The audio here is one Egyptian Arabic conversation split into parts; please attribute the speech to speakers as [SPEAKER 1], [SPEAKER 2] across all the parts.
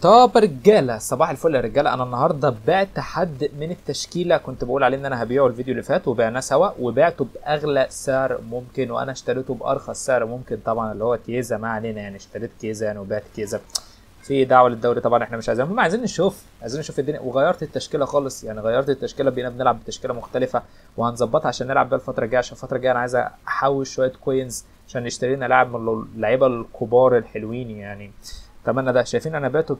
[SPEAKER 1] طب رجاله صباح الفل يا رجاله انا النهارده بعت حد من التشكيله كنت بقول عليه ان انا هبيعه الفيديو اللي فات وبعناه سوا وبعته باغلى سعر ممكن وانا اشتريته بارخص سعر ممكن طبعا اللي هو كيزا ما علينا يعني اشتريت كيزا يعني وبعت كيزا في دعوه للدوري طبعا احنا مش عايزين هم عايزين نشوف عايزين نشوف الدنيا وغيرت التشكيله خالص يعني غيرت التشكيله بقينا بنلعب بتشكيله مختلفه وهنظبطها عشان نلعب بيها الفتره الجايه عشان الفتره الجايه انا عايز احوش شويه كوينز عشان نشتري لنا لاعب من اللعيبه الكبار الحلوين يعني اتمنى ده شايفين انا بعته ب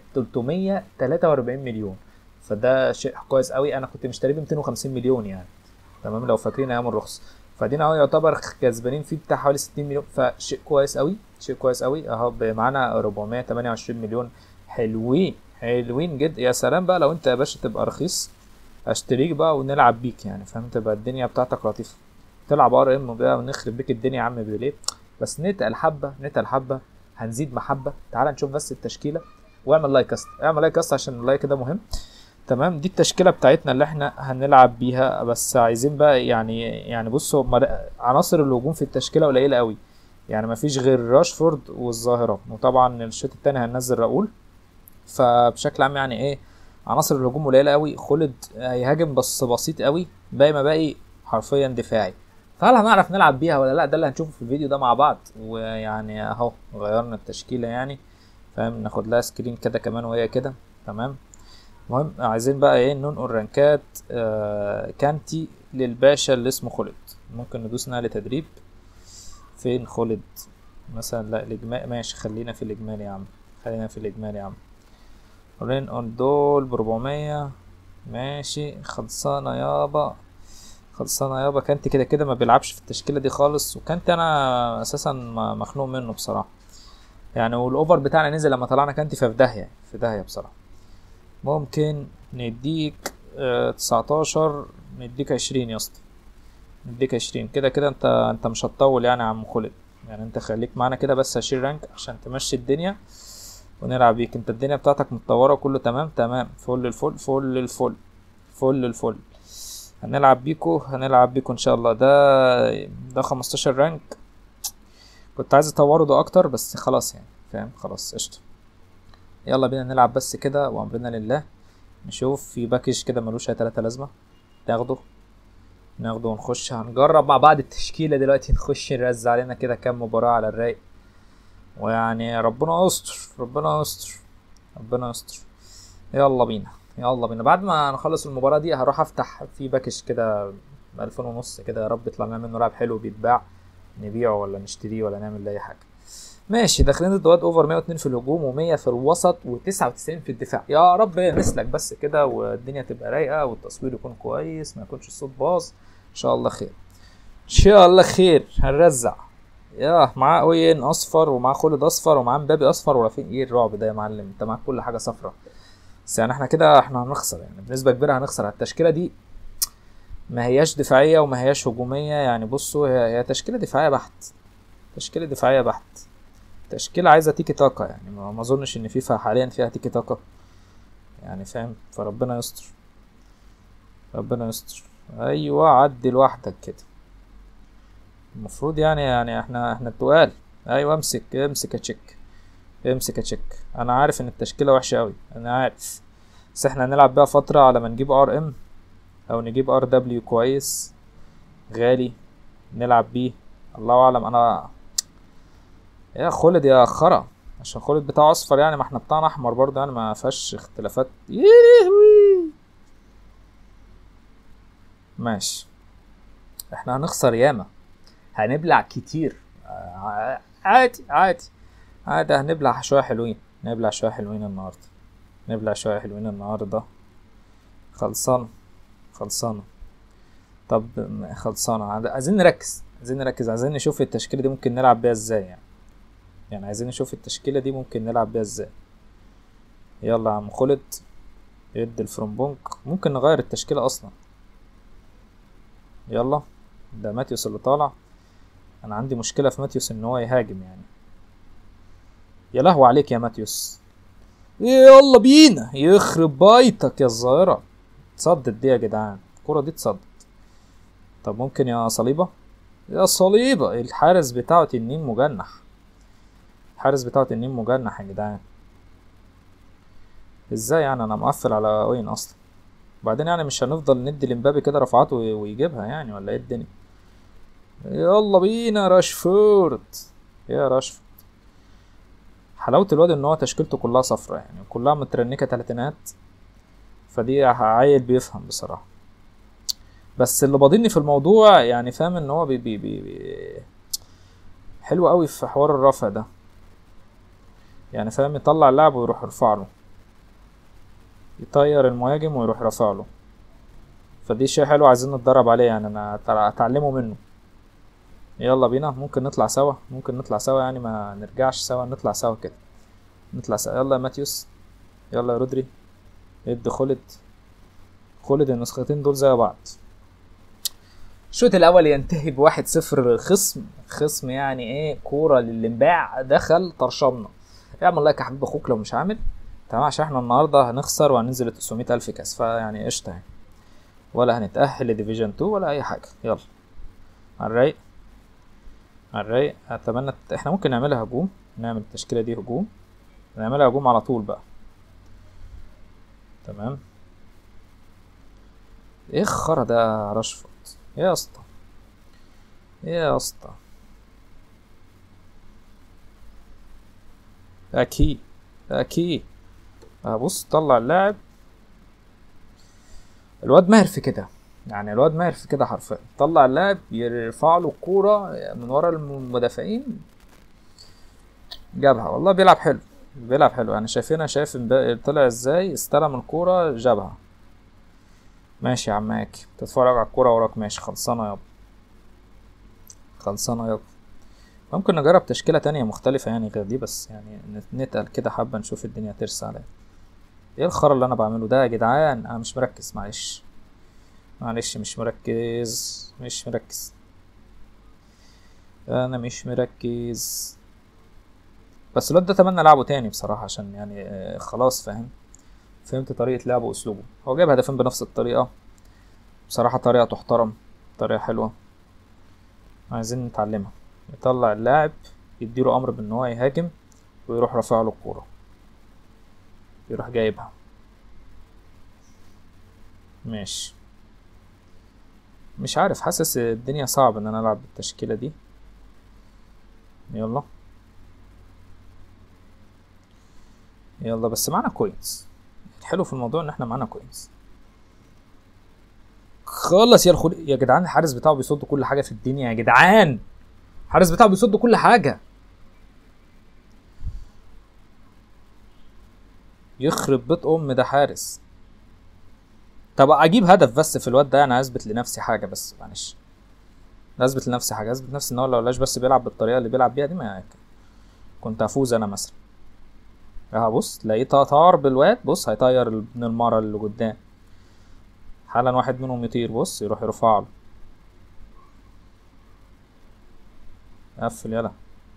[SPEAKER 1] 343 مليون فده شيء كويس قوي انا كنت مشتريه ب 250 مليون يعني تمام لو فاكرين ايام الرخص فدينا اهو يعتبر كسبانين فيه بتاع حوالي 60 مليون فشيء كويس قوي شيء كويس قوي اهو معانا 428 مليون حلوين حلوين جدا يا سلام بقى لو انت يا باشا تبقى رخيص اشتريك بقى ونلعب بيك يعني فاهم تبقى الدنيا بتاعتك لطيفه تلعب ار ام بقى ونخرب بيك الدنيا يا عم بليه بس نتقل حبه نتقل حبه هنزيد محبه تعال نشوف بس التشكيله واعمل لايك است اعمل لايك است عشان اللايك ده مهم تمام دي التشكيله بتاعتنا اللي احنا هنلعب بيها بس عايزين بقى يعني يعني بصوا عناصر الهجوم في التشكيله قليله قوي يعني مفيش غير راشفورد والظاهره وطبعا الشوط التاني هننزل راؤول فبشكل عام يعني ايه عناصر الهجوم قليله قوي خلد هيهاجم بس بسيط قوي باقي ما باقي حرفيا دفاعي فهل هنعرف نلعب بيها ولا لا ده اللي هنشوفه في الفيديو ده مع بعض ويعني اهو غيرنا التشكيله يعني فاهم ناخد لها سكرين كده كمان وهي كده تمام المهم عايزين بقى ايه ننقل رانكات آه كانتي للباشا اللي اسمه خلد ممكن ندوس نقل تدريب فين خلد مثلا لا الاجمالي ماشي خلينا في الاجمالي يا عم خلينا في الاجمالي يا عم ننقل دول بربعمية ماشي خلصانة يابا خلصانه يابا كانت كده كده ما بيلعبش في التشكيله دي خالص وكانت انا اساسا مخنوق منه بصراحه يعني والاوفر بتاعنا نزل لما طلعنا كانت في داهيه في داهيه بصراحه ممكن نديك اه تسعتاشر نديك عشرين يا اسطى نديك عشرين كده كده انت انت مش هتطول يعني يا عم خالد يعني انت خليك معانا كده بس عشرين رانك عشان تمشي الدنيا ونلعب بيك انت الدنيا بتاعتك متطوره كله تمام تمام فل الفل فل الفل فل الفل هنلعب بيكو هنلعب بيكو ان شاء الله ده ده 15 رانك كنت عايز اطوره ده اكتر بس خلاص يعني فاهم خلاص قشطه يلا بينا نلعب بس كده وامرنا لله نشوف في باكج كده ملوش اي تلاتة لازمه ناخده ناخده ونخش هنجرب مع بعض التشكيله دلوقتي نخش نرزع علينا كده كام مباراه على الرايق ويعني ربنا يستر ربنا يستر ربنا يستر يلا بينا يلا بينا بعد ما نخلص المباراه دي هروح افتح في باكج كده بألفين ونص كده يا رب يطلع لنا منه لاعب حلو بيتباع نبيعه ولا نشتريه ولا نعمل اي حاجه ماشي داخلين ضد اوفر 102 في الهجوم و100 في الوسط و99 في الدفاع يا رب نسلك بس كده والدنيا تبقى رايقه والتصوير يكون كويس ما يكونش الصوت باظ ان شاء الله خير ان شاء الله خير هنرزع يا معاه اوين اصفر ومعاه خالد اصفر ومعاه مبابي اصفر ورافين ايه الرعب ده يا معلم انت معاك كل حاجه صفرا بس يعني احنا كده احنا هنخسر يعني بنسبه كبيره هنخسر التشكيله دي ما هياش دفاعيه وما هياش هجوميه يعني بصوا هي, هي تشكيله دفاعيه بحت تشكيله دفاعيه بحت تشكيله عايزه تيكي تاكا يعني ما اظنش ان فيفا حاليا فيها تيكي تاكا يعني فاهم فربنا يستر ربنا يستر ايوه عدي لوحدك كده المفروض يعني يعني احنا احنا التقال ايوه امسك امسك يا تشيك امسك يا تشيك انا عارف ان التشكيله وحشه قوي انا عارف بس احنا هنلعب بيها فتره على ما نجيب ار ام او نجيب ار دبليو كويس غالي نلعب بيه الله اعلم انا يا خالد يا خرا عشان خالد بتاعه اصفر يعني ما احنا بتاعنا احمر برضه يعني ما فيهاش اختلافات يلهوي ماشي احنا هنخسر ياما هنبلع كتير عادي عادي عادي هنبلع شوية حلوين نبلع شوية حلوين النهاردة نبلع شوية حلوين النهاردة خلصانة خلصانة طب خلصانة عايزين نركز عايزين نركز عايزين نشوف التشكيلة دي ممكن نلعب بيها ازاي يعني يعني عايزين نشوف التشكيلة دي ممكن نلعب بيها ازاي يلا يا عم خالد يد الفرنبونك ممكن نغير التشكيلة اصلا يلا ده ماتيوس اللي طالع انا عندي مشكلة في ماتيوس ان هو يهاجم يعني يا لهو عليك يا ماتيوس يلا بينا يخرب بيتك يا الظاهرة تصدت دي يا جدعان الكرة دي تصدت طب ممكن يا صليبة يا صليبة الحارس بتاعه تنين مجنح الحارس بتاعه تنين مجنح يا جدعان ازاي يعني انا مقفل على وين اصلا وبعدين يعني مش هنفضل ندي لمبابي كده رفعات وي- ويجيبها يعني ولا ايه الدنيا يلا بينا راشفورد يا راشفورد حلاوة الواد ان هو تشكيلته كلها صفرة يعني كلها مترنكة تلاتينات فدي عيل بيفهم بصراحة بس اللي باضيني في الموضوع يعني فاهم ان هو بي بي بي بي حلو قوي في حوار الرفع ده يعني فاهم يطلع اللاعب ويروح يرفع له يطير المهاجم ويروح رافع له فدي شيء حلو عايزين نتدرب عليه يعني انا أتع- اتعلمه منه يلا بينا ممكن نطلع سوا ممكن نطلع سوا يعني ما نرجعش سوا نطلع سوا كده نطلع سوا يلا يا ماتيوس يلا يا رودري ادي خالد خالد النسختين دول زي بعض الشوط الاول ينتهي بواحد صفر خصم خصم يعني ايه كوره للانباع دخل طرشمنا اعمل لايك يا حبيب اخوك لو مش عامل تمام عشان احنا النهارده هنخسر وهننزل 900 الف كاس فيعني قشطه يعني ولا هنتاهل لديفيجن 2 ولا اي حاجه يلا على الرايق على الرايق اتمنى ت- احنا ممكن نعملها هجوم نعمل التشكيله دي هجوم نعملها هجوم على طول بقى تمام ايه الخرا ده يا راشفورد ايه يا اسطى ايه يا اسطى اكيد اكيد بص طلع اللاعب الواد ماهر في كده يعني الواد ماهر في كده حرفيا طلع اللاعب يرفع له الكوره من ورا المدافعين جابها والله بيلعب حلو بيلعب حلو يعني شايفينها شايف امبا- طلع ازاي استلم الكوره جابها ماشي يا عماك تتفرج على الكوره وراك ماشي خلصانه يابا خلصانه يابا ممكن نجرب تشكيله تانية مختلفه يعني غير دي بس يعني نت- نتقل كده حبه نشوف الدنيا ترسى على ايه ايه الخرا اللي انا بعمله ده يا جدعان انا مش مركز معلش معلش مش مركز مش مركز انا مش مركز بس الواد ده اتمنى العبه تاني بصراحه عشان يعني آه، خلاص فاهم فهمت طريقه لعبه واسلوبه هو جاب هدفين بنفس الطريقه بصراحه طريقه تحترم طريقه حلوه عايزين نتعلمها يطلع اللاعب يديله امر بان هو يهاجم ويروح رافع له الكوره يروح جايبها ماشي مش عارف حاسس الدنيا صعب ان انا العب بالتشكيله دي يلا يلا بس معانا كوينز الحلو في الموضوع ان احنا معانا كوينز خلص يا الخل يا جدعان الحارس بتاعه بيصد كل حاجه في الدنيا يا جدعان الحارس بتاعه بيصد كل حاجه يخرب بيت ام ده حارس طب اجيب هدف بس في الواد ده انا اثبت لنفسي حاجه بس معلش اثبت لنفسي حاجه اثبت لنفسي ان هو لو لاش بس بيلعب بالطريقه اللي بيلعب بيها دي ما كنت هفوز انا مثلا اه بص لقيتها طار بالواد بص هيطير ابن المره اللي قدام حالا واحد منهم يطير بص يروح يرفع له قفل يلا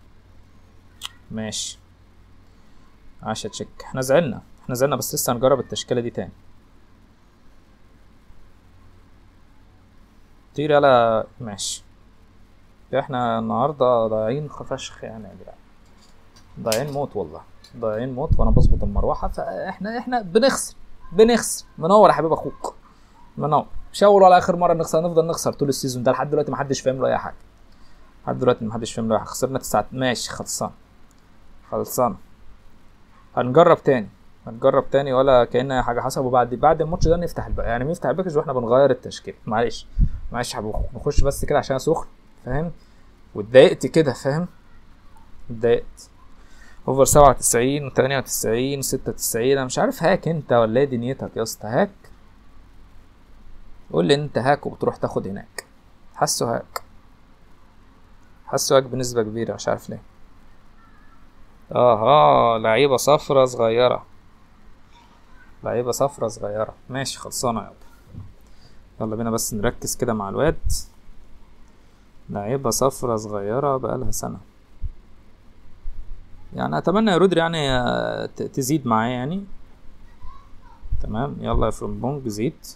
[SPEAKER 1] ماشي عاشا تشيك احنا زعلنا احنا زعلنا بس لسه هنجرب التشكيله دي تاني طير يلا ماشي احنا النهارده ضايعين فشخ يعني يا جدعان ضايعين موت والله ضايعين موت وانا بظبط المروحه فاحنا احنا بنخسر بنخسر منور يا حبيب اخوك منور مش اول ولا اخر مره نخسر نفضل نخسر طول السيزون ده لحد دلوقتي محدش فاهم له اي حاجه لحد دلوقتي محدش فاهم له اي حاجه خسرنا تسعة ماشي خلصان خلصان هنجرب تاني هنجرب تاني ولا كأن اي حاجه حصل وبعد بعد الماتش ده نفتح الباقي يعني نفتح الباكج واحنا بنغير التشكيل معلش معلش يا حبيب اخوك نخش بس كده عشان سخن فاهم واتضايقت كده فاهم اتضايقت اوفر سبعة وتسعين وتمانية وتسعين ستة وتسعين انا مش عارف هاك انت ولا ايه دنيتك يا اسطى هاك قول لي انت هاك وبتروح تاخد هناك حاسه هاك حاسه هاك بنسبة كبيرة مش عارف ليه اه لعيبة صفرة صغيرة لعيبة صفرة صغيرة ماشي خلصانة يابا يلا بينا بس نركز كده مع الواد لعيبة صفرة صغيرة بقالها سنة يعني اتمنى يا رودري يعني آه، ت- تزيد معايا يعني تمام يلا يا فرنبونج زيد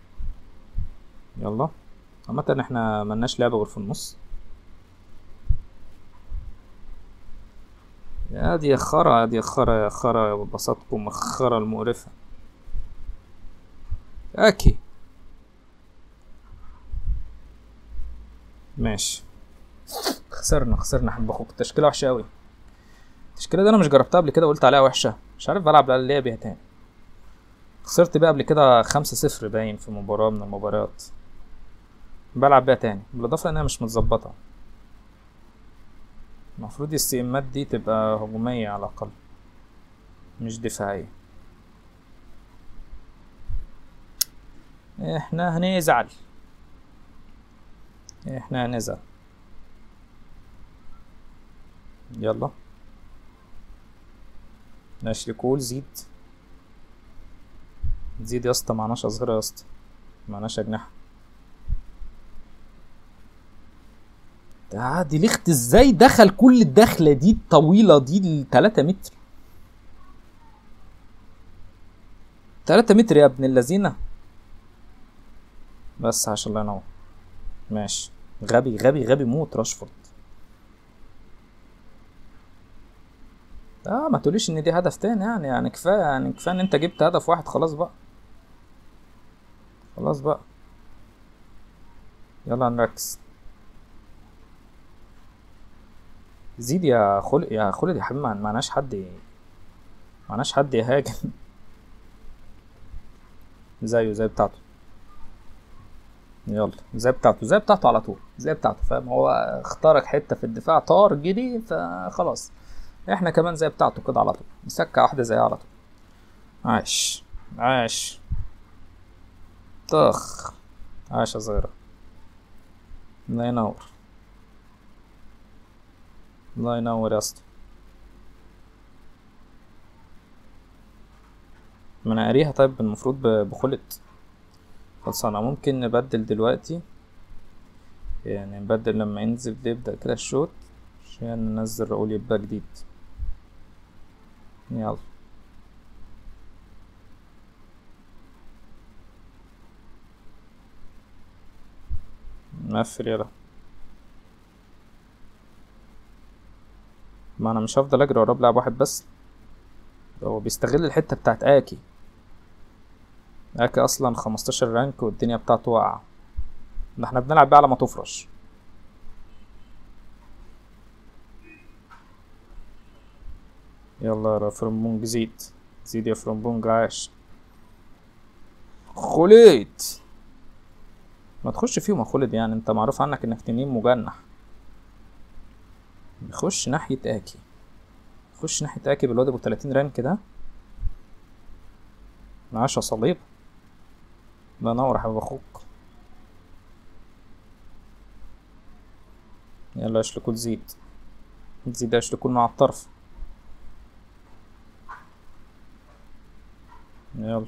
[SPEAKER 1] يلا عامة احنا ملناش لعبة غير في النص يا دي يا خرا يا دي يا خرا يا خرا يا بساطكم الخرا المقرفة اكي ماشي خسرنا خسرنا حب اخوك التشكيله وحشه قوي التشكيله دي انا مش جربتها قبل كده وقلت عليها وحشه مش عارف بلعب ليه بيها تاني خسرت بيها قبل كده خمسة صفر باين في مباراة من المباريات بلعب بيها تاني بالإضافة إنها مش متظبطة المفروض السيمات دي تبقى هجومية على الأقل مش دفاعية احنا هنزعل احنا هنزعل يلا ناشلي كول زيد زيد يا اسطى معناش أصغر يا اسطى معناش أجنحة ده دي ليخت ازاي دخل كل الدخلة دي الطويلة دي التلاتة متر تلاتة متر يا ابن اللذينة بس عشان الله ينور ماشي غبي غبي غبي موت راشفورد اه ما تقوليش ان دي هدف تاني يعني يعني كفايه يعني كفايه ان انت جبت هدف واحد خلاص بقى خلاص بقى يلا نركز زيد يا خلق يا خلق يا حبيبي ما- معناش حد معناش حد يهاجم زيه زي بتاعته يلا زي بتاعته زي بتاعته على طول زي بتاعته فاهم هو اخترق حته في الدفاع طار جري فخلاص احنا كمان زي بتاعته كده على طول مسكه واحده زيها على طول عاش عاش طخ عاش يا صغيرة الله ينور الله ينور يا اسطى ما انا قاريها طيب المفروض ب- بخلط خلصانة ممكن نبدل دلوقتي يعني نبدل لما ينزل يبدأ كده الشوط عشان ننزل راؤول يبقى جديد يلا مقفل يلا ما انا مش هفضل اجري وراه بلاعب واحد بس هو بيستغل الحتة بتاعت اكي اكي اصلا خمستاشر رانك والدنيا بتاعته واقعة ده احنا بنلعب بيه على ما تفرش يلا يا فرنبونج زيد زيد يا فرنبونج عاش خليت ما تخش فيهم يا خالد يعني انت معروف عنك انك تنين مجنح خش ناحية اكي خش ناحية اكي بالواد ابو 30 رانك ده عاش يا صليب الله ينور يا حبيب اخوك يلا اشلكوا زيد زيد اشلكوا مع الطرف يلا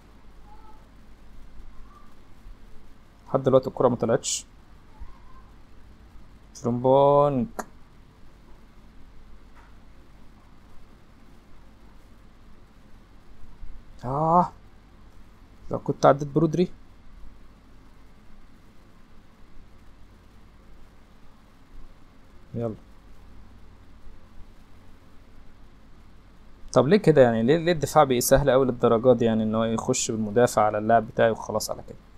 [SPEAKER 1] لحد دلوقتي الكرة ما طلعتش ترومبونج اه لو كنت عديت برودري يلا طب ليه كده يعني ليه ليه الدفاع بقى سهل قوي للدرجات دي يعني ان هو يخش بالمدافع على اللاعب بتاعي وخلاص على كده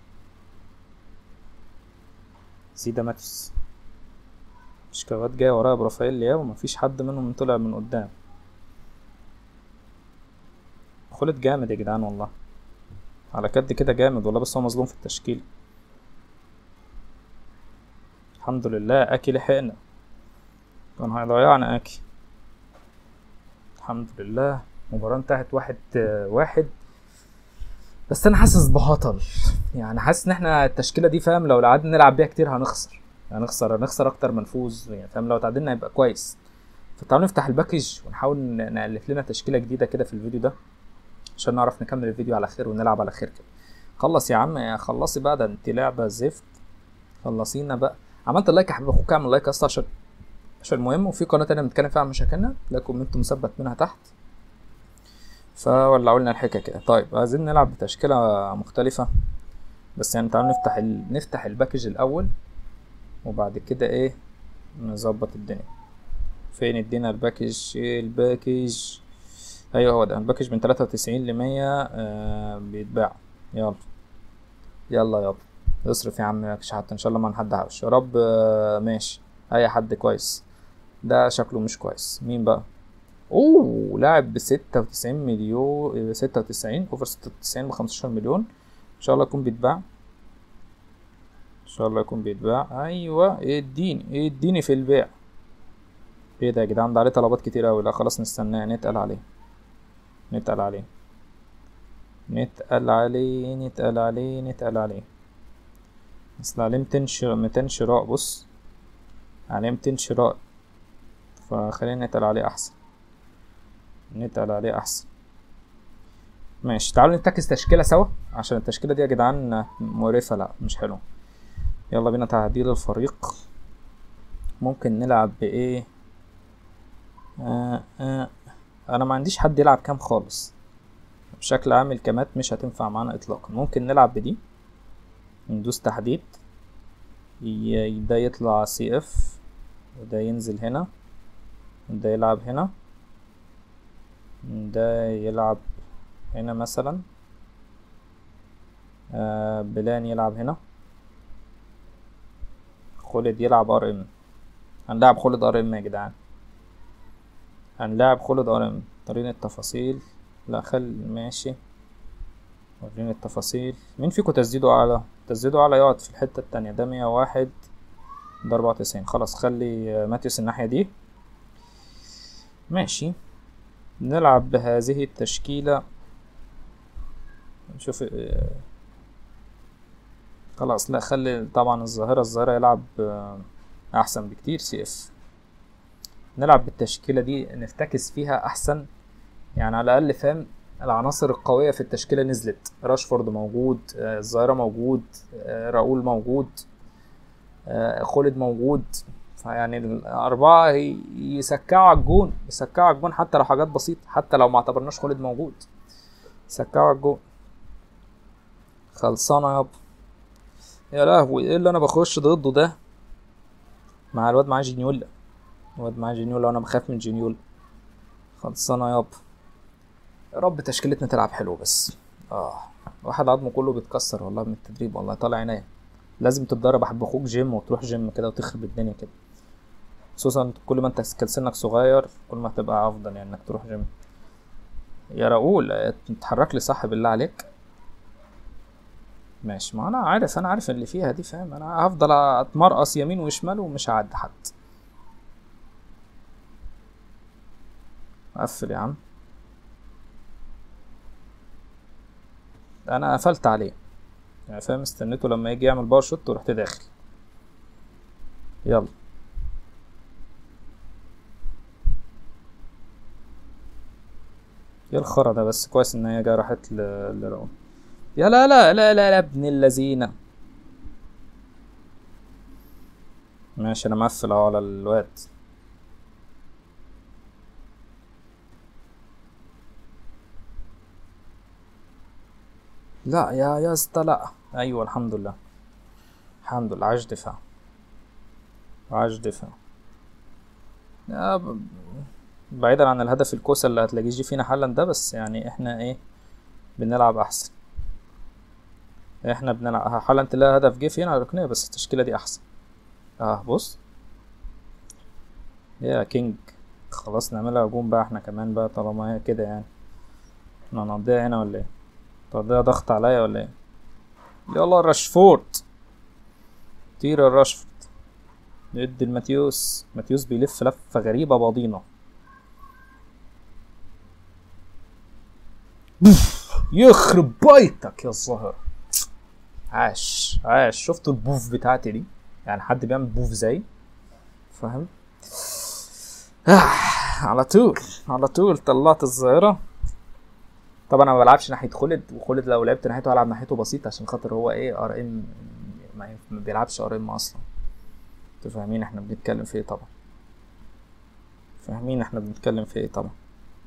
[SPEAKER 1] سيدا ماتش شيكابات جاي ورايا برافائيل لياو ومفيش حد منهم طلع من قدام خلت جامد يا جدعان والله على كد كده جامد والله بس هو مظلوم في التشكيل الحمد لله اكي لحقنا كان هيضيعنا اكي الحمد لله المباراة انتهت واحد واحد بس انا حاسس بهطل يعني حاسس ان احنا التشكيله دي فاهم لو قعدنا نلعب بيها كتير هنخسر هنخسر هنخسر اكتر ما نفوز يعني فاهم لو تعادلنا هيبقى كويس فتعالوا نفتح الباكج ونحاول ن- نألف لنا تشكيله جديده كده في الفيديو ده عشان نعرف نكمل الفيديو على خير ونلعب على خير كده خلص يا عم يا خلصي بقى ده انت لعبه زفت خلصينا بقى عملت لايك يا حبيب اخوك اعمل لايك يا اسطى عشان عشان المهم وفي قناه تانية بنتكلم فيها عن مشاكلنا لا كومنت مثبت منها تحت فولعوا لنا الحكايه كده طيب عايزين نلعب بتشكيله مختلفه بس يعني تعالوا نفتح ال... نفتح الباكج الاول وبعد كده ايه نظبط الدنيا فين ادينا الباكج ايه الباكج ايوه هو ده الباكج من 93 ل 100 آه بيتباع يلا يلا يابا اصرف يا عم مالكش حتى ان شاء الله ما حد عاوش يا رب آه، ماشي اي حد كويس ده شكله مش كويس مين بقى اوه لاعب بستة وتسعين مليون ستة وتسعين اوفر ستة وتسعين بخمستاشر مليون ان شاء الله يكون بيتباع ان شاء الله يكون بيتباع ايوه اديني اديني في البيع ايه ده يا جدعان ده عليه طلبات كتير اوي لا خلاص نستناه نتقل عليه نتقل عليه نتقل عليه نتقل عليه نتقل عليه اصل عليه ميتين شراء ميتين شراء بص عليه ميتين شراء فخلينا نتقل عليه احسن نتقل عليه احسن ماشي تعالوا نتكس تشكيلة سوا عشان التشكيلة دي يا جدعان مقرفة لا مش حلوة يلا بينا تعديل الفريق ممكن نلعب بايه آه آه. انا ما عنديش حد يلعب كام خالص بشكل عام الكامات مش هتنفع معانا اطلاقا ممكن نلعب بدي ندوس تحديد ي- ده يطلع سي اف وده ينزل هنا وده يلعب هنا ده يلعب هنا مثلا آه بلان يلعب هنا خالد يلعب ار ام هنلعب خالد ار ام يا جدعان هنلعب خالد ار ام وريني التفاصيل لا خل ماشي وريني التفاصيل مين فيكم تسديده اعلى تسديده اعلى يقعد في الحتة التانية ده مية واحد ده أربعة وتسعين خلاص خلي آه، ماتيوس الناحية دي ماشي نلعب بهذه التشكيلة نشوف آه، خلاص لا خلي طبعا الظاهرة الظاهرة يلعب آه، أحسن بكتير سي اف نلعب بالتشكيلة دي نفتكس فيها أحسن يعني على الأقل فاهم العناصر القوية في التشكيلة نزلت راشفورد موجود آه، الظاهرة موجود آه، راؤول موجود آه، خالد موجود فيعني الأربعة ي- يسكعوا على الجون يسكعوا على الجون حتى لو حاجات بسيطة حتى لو ما اعتبرناش خالد موجود يسكعوا على الجون خلصانة يابا يا لهوي ايه اللي انا بخش ضده ده مع الواد معاه جينيولا الواد معاه جينيولا وانا بخاف من جينيولا خلصانة يابا يا رب تشكيلتنا تلعب حلو بس اه واحد عظمه كله بيتكسر والله من التدريب والله طالع عينيا لازم تتدرب احب اخوك جيم وتروح جيم كده وتخرب الدنيا كده خصوصا كل ما انت كان سنك صغير كل ما هتبقى افضل يعني انك تروح جيم يا راؤول اه، اتحرك لي صح بالله عليك ماشي ما انا عارف انا عارف اللي فيها دي فاهم انا هفضل اتمرقص يمين وشمال ومش هعدي حد قفل يا عم انا قفلت عليه يعني فاهم استنيته لما يجي يعمل باور شوت ورحت داخل يلا ايه الخرا ده بس كويس ان هي جايه راحت ل- لراؤول يا لا لا لا لا لا ابن اللذينه ماشي انا مقفل اهو على الواد لا يا يا اسطى لا ايوه الحمد لله الحمد لله عاش دفاع عاش دفاع يا ب- بعيدا عن الهدف الكوسه اللي هتلاقيه يجي فينا حالا ده بس يعني احنا ايه بنلعب احسن احنا بنلعب حالا تلاقي هدف جه فينا على الركنيه بس التشكيله دي احسن اه بص يا كينج خلاص نعملها هجوم بقى احنا كمان بقى طالما هي كده يعني احنا هنقضيها هنا ولا ايه تقضيها ضغط عليا ولا ايه يلا راشفورد طير الراشفورد ندي الماتيوس ماتيوس بيلف لفة غريبة بضينة بوف يخرب بيتك يا الظاهر عاش عاش شفتوا البوف بتاعتي دي يعني حد بيعمل بوف زي فاهم آه على طول على طول طلعت الظاهرة طبعا انا ما بلعبش ناحيه خالد وخالد لو لعبت ناحيته هلعب ناحيته بسيط عشان خاطر هو ايه ار ام ما ينف- ما بيلعبش ار ام اصلا انتوا فاهمين احنا بنتكلم في ايه طبعا فاهمين احنا بنتكلم في ايه طبعا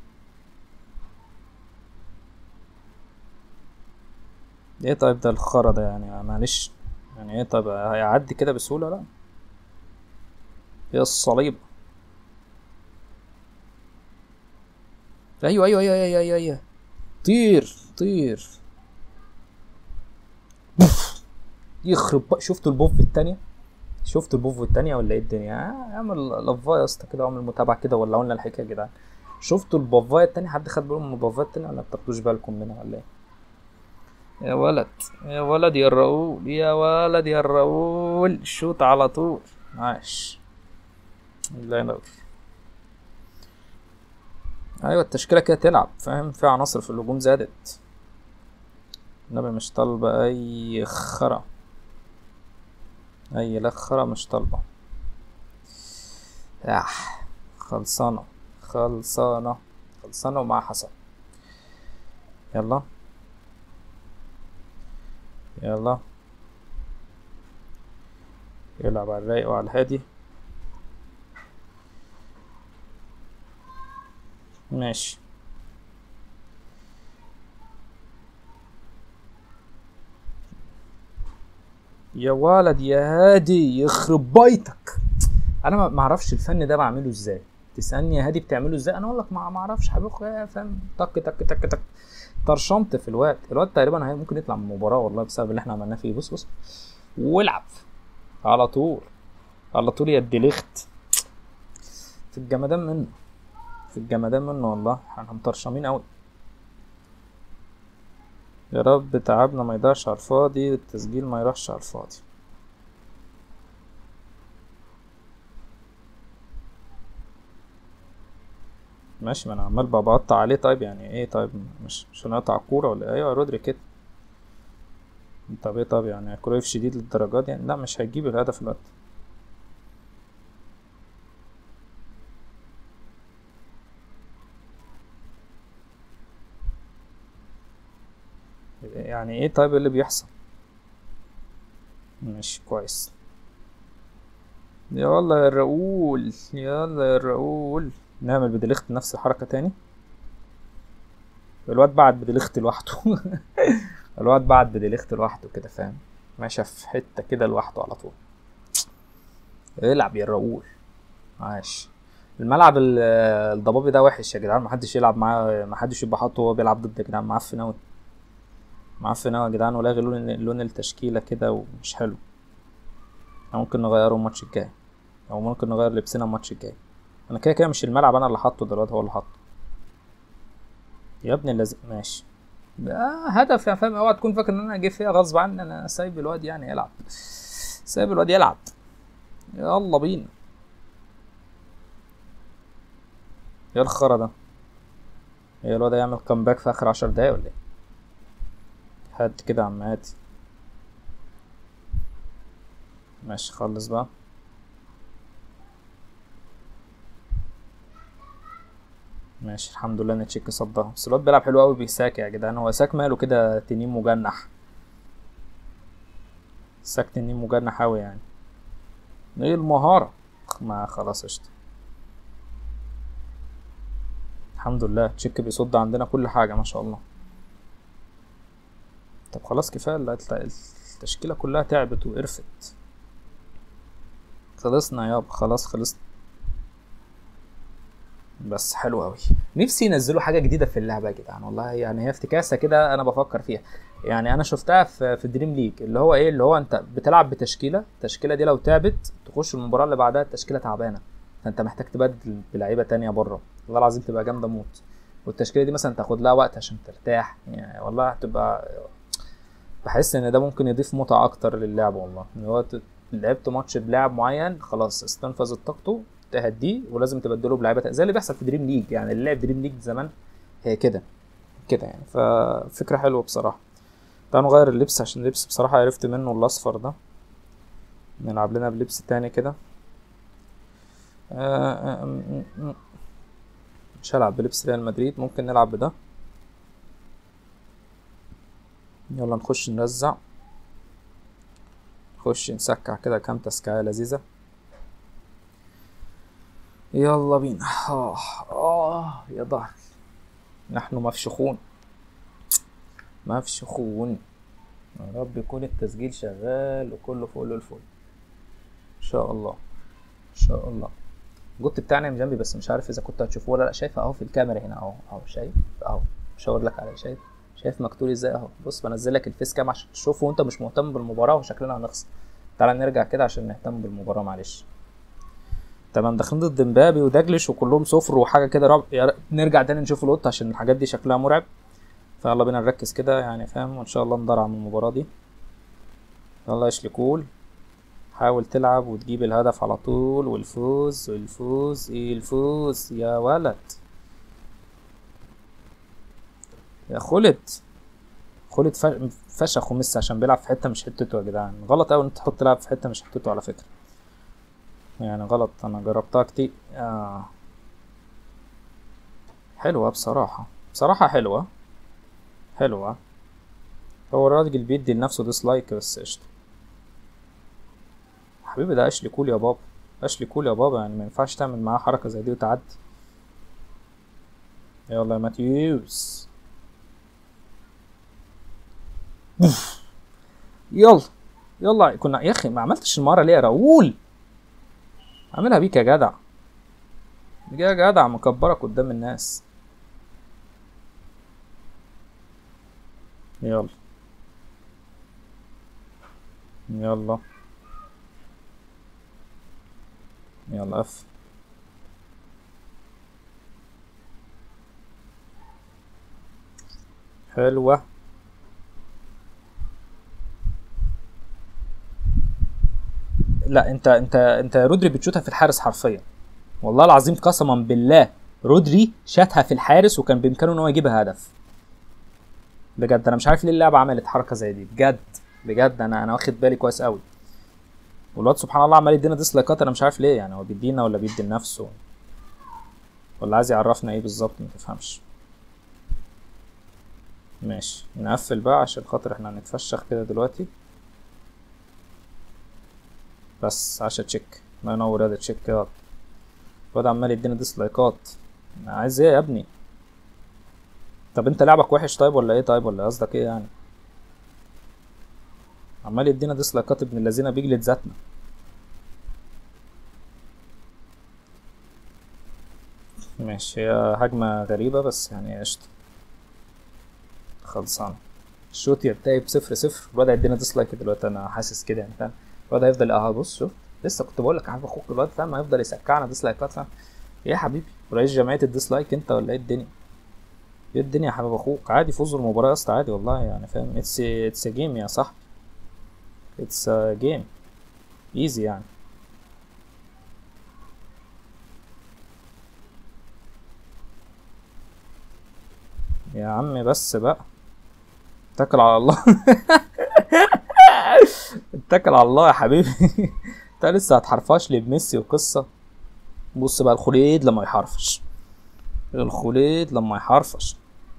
[SPEAKER 1] ايه طيب ده الخرا ده يعني معلش يعني ايه طيب هيعدي كده بسهوله لا يا الصليب ايوه ايوه ايوه ايوه ايوه, أيوة. طير طير يخرب بقى شفتوا البوف التانية شفتوا البوف التانية ولا ايه الدنيا آه، اعمل لفايه يا اسطى كده واعمل متابعة كده ولا قلنا الحكاية يا جدعان شفتوا البوفايه التانية حد خد باله من البوفايه التانية ولا بتاخدوش بالكم منها ولا ايه يا ولد يا ولد يا الرؤول يا ولد يا الرؤول شوت على طول عاش الله ينور ايوه التشكيله كده تلعب فاهم في عناصر في الهجوم زادت النبي مش طالبه اي خرا اي لخرة مش طالبه آه. خلصانه خلصانه خلصانه ومع حسن يلا يلا يلعب على الرايق وعلى الهادي ماشي يا ولد يا هادي يخرب بيتك انا ما ما اعرفش الفن ده بعمله ازاي تسالني يا هادي بتعمله ازاي انا اقول لك ما ما اعرفش حبيبي اخويا فاهم تك تك تك تك طرشمت في الوقت الواد تقريبا هي ممكن يطلع من المباراه والله بسبب اللي احنا عملناه فيه بص بص والعب على طول على طول يا الدليخت في الجمدان منه في الجمدان منه والله احنا مطرشمين قوي يا رب تعبنا ما يضيعش على الفاضي التسجيل ما يروحش على الفاضي ماشي ما انا عمال بقى بقطع عليه طيب يعني ايه طيب مش مش هنقطع الكورة ولا إيه؟ ايوه يا رودري كده طب ايه طب يعني كرويف شديد للدرجات يعني لا مش هيجيب الهدف الوقت يعني ايه طيب اللي بيحصل ماشي كويس يلا يا الرؤول يلا يا الرؤول نعمل بدليخت نفس الحركة تاني الواد بعد بدليخت لوحده الواد بعد بدليخت لوحده كده فاهم ماشي في حتة كده لوحده على طول العب يا الرؤول عاش الملعب ال- الضبابي ده وحش يا جدعان محدش يلعب معاه محدش يبقى حاطه وهو بيلعب ضد يا جدعان معفن اوي معفن اوي يا جدعان ولاغي لون لون التشكيلة كده ومش حلو احنا ممكن نغيره الماتش الجاي او ممكن نغير لبسنا الماتش الجاي انا كده كده مش الملعب انا اللي حاطه دلوقتي هو اللي حاطه يا ابني اللذيذ ماشي ده هدف يا فاهم اوعى تكون فاكر ان انا جاي فيها غصب عني انا سايب الواد يعني يلعب سايب الواد يلعب يلا بينا يا الخرا ده هي الواد هيعمل كامباك في اخر عشر دقايق ولا ايه هات كده يا عم هاتي ماشي خلص بقى ماشي الحمد لله ان تشيك صدها بس الواد بيلعب حلو قوي بيساك يا جدعان هو ساك ماله كده تنين مجنح ساك تنين مجنح قوي يعني ايه المهارة ما خلاص قشطة الحمد لله تشيك بيصد عندنا كل حاجة ما شاء الله طب خلاص كفاية ال- التشكيلة كلها تعبت وقرفت خلصنا يابا خلاص خلصنا بس حلو قوي نفسي ينزلوا حاجه جديده في اللعبه يا جدعان والله يعني هي افتكاسه كده انا بفكر فيها يعني انا شفتها في في دريم ليج اللي هو ايه اللي هو انت بتلعب بتشكيله التشكيله دي لو تعبت تخش المباراه اللي بعدها التشكيله تعبانه فانت محتاج تبدل بلعيبه تانية بره والله العظيم تبقى جامده موت والتشكيله دي مثلا تاخد لها وقت عشان ترتاح يعني والله هتبقى بحس ان ده ممكن يضيف متعه اكتر للعب والله ان هو ت- لعبت ماتش بلاعب معين خلاص استنفذت طاقته تهديه ولازم تبدله بلعيبه تانية. زي اللي بيحصل في دريم ليج يعني اللي لعب دريم ليج زمان هي كده كده يعني ففكره حلوه بصراحه تعالوا نغير اللبس عشان اللبس بصراحه عرفت منه الاصفر ده نلعب لنا بلبس تاني كده آه، آه، م- م- مش هلعب بلبس ريال مدريد ممكن نلعب بده يلا نخش نرزع نخش نسكع كده كام تسكاية لذيذة يلا بينا آه آه يا ظهر نحن مفشخون مفشخون يا رب يكون التسجيل شغال وكله فل الفل ان شاء الله ان شاء الله الجوت بتاعنا من جنبي بس مش عارف اذا كنت هتشوفوه ولا لا شايفه اهو في الكاميرا هنا اهو اهو شايف اهو مشاور لك عليه شايف شايف مقتول ازاي اهو بص بنزل لك الفيس كام عشان تشوفه وانت مش مهتم بالمباراه وشكلنا هنخسر تعال نرجع كده عشان نهتم بالمباراه معلش تمام داخلين ضد مبابي ودجلش وكلهم صفر وحاجه كده رب... يا ر- نرجع تاني نشوف القط عشان الحاجات دي شكلها مرعب فيلا بينا نركز كده يعني فاهم وان شاء الله ندرع من المباراه دي يلا يا شلكول حاول تلعب وتجيب الهدف على طول والفوز والفوز ايه الفوز يا ولد يا خلد خلد ف- فشخ وميسي عشان بيلعب في حته مش حتته يا جدعان غلط قوي ان انت تحط لاعب في حته مش حتته على فكره يعني غلط انا جربتها كتير آه. حلوه بصراحه بصراحه حلوه حلوه هو الراجل بيدي لنفسه ديسلايك بس قشطه حبيبي ده اشلي كول يا بابا اشلي كول يا بابا يعني ما ينفعش تعمل معاه حركه زي دي وتعدي يلا يا ماتيوس يلا يلا كنا يا اخي ما عملتش المره ليه يا راؤول اعملها بيك يا جدع يا جدع مكبرك قدام الناس يلا يلا يلا اف حلوة لا انت انت انت رودري بتشوتها في الحارس حرفيا والله العظيم قسما بالله رودري شاتها في الحارس وكان بامكانه ان هو يجيبها هدف بجد انا مش عارف ليه اللعبه عملت حركه زي دي بجد بجد انا انا واخد بالي كويس قوي والواد سبحان الله عمال يدينا ديسلايكات انا مش عارف ليه يعني هو بيدينا ولا بيدي لنفسه ولا عايز يعرفنا ايه بالظبط ما تفهمش ماشي نقفل بقى عشان خاطر احنا هنتفشخ كده دلوقتي بس عشان تشيك الله ينور هذا تشيك ياض الواد عمال يدينا ديسلايكات انا عايز ايه يا ابني طب انت لعبك وحش طيب ولا ايه طيب ولا قصدك ايه يعني عمال يدينا ديسلايكات ابن الذين بيجلد ذاتنا ماشي هي هجمة غريبة بس يعني قشطة خلصانة الشوط ينتهي بصفر صفر الواد هيدينا ديسلايك دلوقتي انا حاسس كده يعني فاهم الواد هيفضل اه بص شوف لسه كنت بقول لك عارف اخوك الواد فاهم هيفضل يسكعنا ديسلايكات فاهم ايه يا حبيبي رئيس جمعية الديسلايك انت ولا ايه الدنيا ايه الدنيا يا حبيب اخوك عادي فوز المباراة يا اسطى عادي والله يعني فاهم اتس اتس جيم يا صاحبي اتس جيم ايزي يعني يا عم بس بقى اتكل على الله اتكل على الله يا حبيبي انت لسه هتحرفش لي بميسي وقصة بص بقى الخليد لما يحرفش الخليد لما يحرفش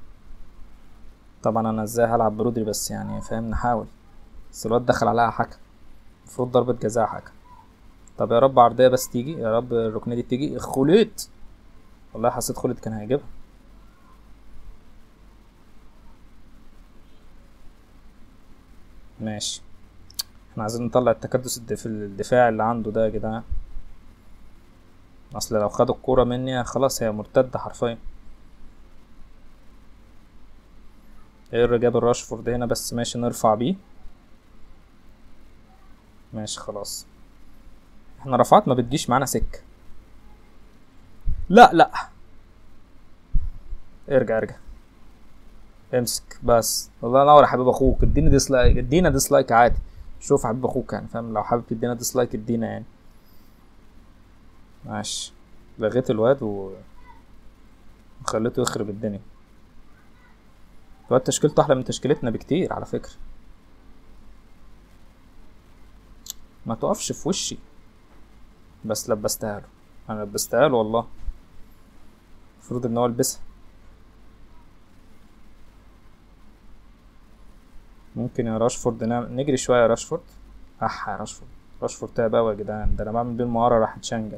[SPEAKER 1] طبعا انا ازاي هلعب برودري بس يعني فاهم نحاول بس الواد دخل عليها حكم المفروض ضربة جزاء حكم طب يا رب عرضية بس تيجي يا رب الركنية دي تيجي خليد والله حسيت خليد كان هيجيبها ماشي احنا عايزين نطلع التكدس الد- في الدفاع اللي عنده ده يا جدعان اصل لو خدوا الكورة مني خلاص هي مرتدة حرفيا ايه اللي جاب الراشفورد هنا بس ماشي نرفع بيه ماشي خلاص احنا رفعات ما بتجيش معانا سكة لا لا ارجع ارجع امسك بس الله ينور يا حبيب اخوك اديني ديسلايك ادينا ديسلايك عادي شوف يا حبيب اخوك يعني فاهم لو حابب تدينا ديسلايك ادينا يعني ماشي لغيت الواد و خليته يخرب الدنيا الواد تشكيلته احلى من تشكيلتنا بكتير على فكرة ما تقفش في وشي بس لبستها له انا لبستها له والله المفروض ان هو يلبسها ممكن يا راشفورد نعمل نجري شوية يا راشفورد اح يا راشفورد راشفورد تعب اوي يا جدعان ده انا بعمل بيه المهارة راح اتشنجل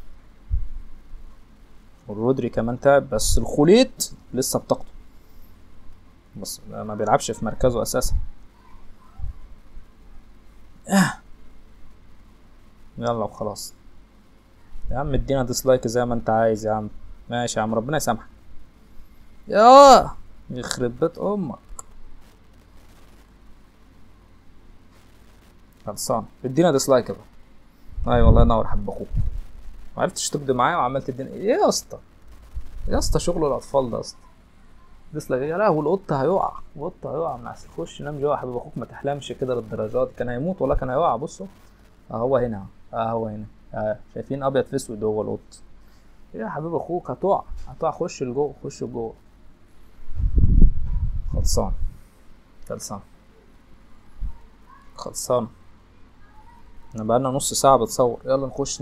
[SPEAKER 1] والرودري كمان تعب بس الخليط لسه بطاقته بس ما بيلعبش في مركزه اساسا آه. يلا وخلاص يا عم ادينا ديسلايك زي ما انت عايز يا عم ماشي يا عم ربنا يسامحك يا يخرب بيت امك خلصان ادينا ديسلايك بقى اي والله ينور حب اخوك ما عرفتش تقضي معايا وعملت الدنيا ايه يا اسطى يا اسطى شغل الاطفال ده يا اسطى ديسلايك يا لهوي القط هيقع القط هيقع من عسل خش نام جوه يا حبيب اخوك ما تحلمش كده للدرجات كان هيموت ولا كان هيقع بصوا اهو هنا اهو هنا اه شايفين ابيض في اسود هو القط ايه يا حبيب اخوك هتقع هتقع خش لجوه خش لجوه خلصان خلصان خلصان احنا بقالنا نص ساعة بتصور يلا نخش